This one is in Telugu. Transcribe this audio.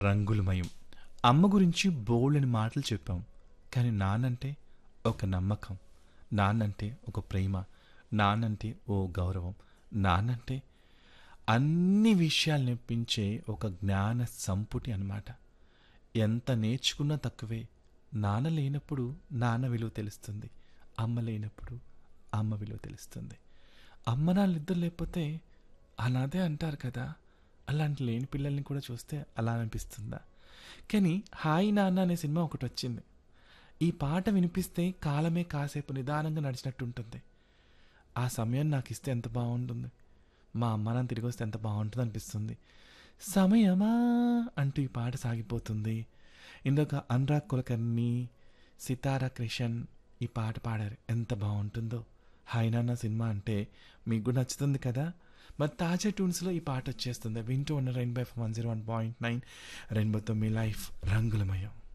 రంగులమయం అమ్మ గురించి బోల్డని మాటలు చెప్పాం కానీ నాన్నంటే ఒక నమ్మకం నాన్నంటే ఒక ప్రేమ నాన్నంటే ఓ గౌరవం నాన్నంటే అన్ని విషయాలు నేర్పించే ఒక జ్ఞాన సంపుటి అన్నమాట ఎంత నేర్చుకున్నా తక్కువే నాన్న లేనప్పుడు నాన్న విలువ తెలుస్తుంది అమ్మ లేనప్పుడు అమ్మ విలువ తెలుస్తుంది అమ్మ నాన్నలిద్దరు లేకపోతే అనాదే అంటారు కదా అలాంటి లేని పిల్లల్ని కూడా చూస్తే అలా అనిపిస్తుందా కానీ హాయ్ నాన్న అనే సినిమా ఒకటి వచ్చింది ఈ పాట వినిపిస్తే కాలమే కాసేపు నిదానంగా నడిచినట్టు ఉంటుంది ఆ సమయం నాకు ఇస్తే ఎంత బాగుంటుంది మా అమ్మ నాన్న తిరిగి వస్తే ఎంత బాగుంటుంది అనిపిస్తుంది సమయమా అంటూ ఈ పాట సాగిపోతుంది ఇంకొక అనురాగ్ కులకర్ణి సితారా క్రిషన్ ఈ పాట పాడారు ఎంత బాగుంటుందో హాయ్ నాన్న సినిమా అంటే మీకు కూడా నచ్చుతుంది కదా మరి తాజా ట్యూన్స్లో ఈ పాట వచ్చేస్తుంది వింటూ ఉన్న rainbow F one zero one point nine రెయిన్బోతో మీ లైఫ్ రంగులమయం